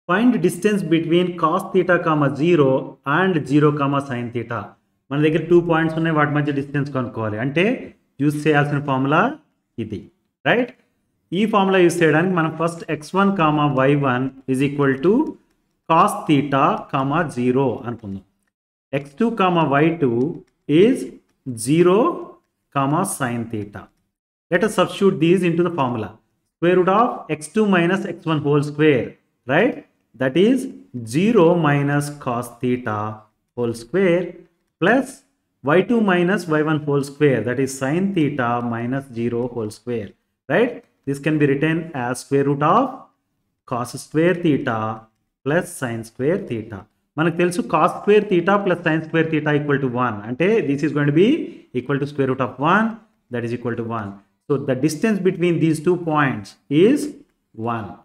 Find distance between cos theta comma zero and zero comma sine theta మన దగ్గర two points ఉన్నాయి వాటి మధ్య డిస్టెన్స్ కనుక్కోవాలి అంటే యూస్ చేయాల్సిన ఫార్ములా ఇది రైట్ ఈ ఫార్ములా యూస్ చేయడానికి మనం first x one comma y one is equal to cos theta comma zero అనుకుందాం x two comma y two is zero comma sine theta let us substitute these into the formula square root of x2 minus x1 whole square right that is 0 minus cos theta whole square plus y2 minus y1 whole square that is sin theta minus 0 whole square right this can be written as square root of cos square theta plus sin square theta మనకు తెలుసు cos square theta plus sine square theta equal to one అంటే this is going to be equal to square root of one that is equal to one So the distance between these two points is 1.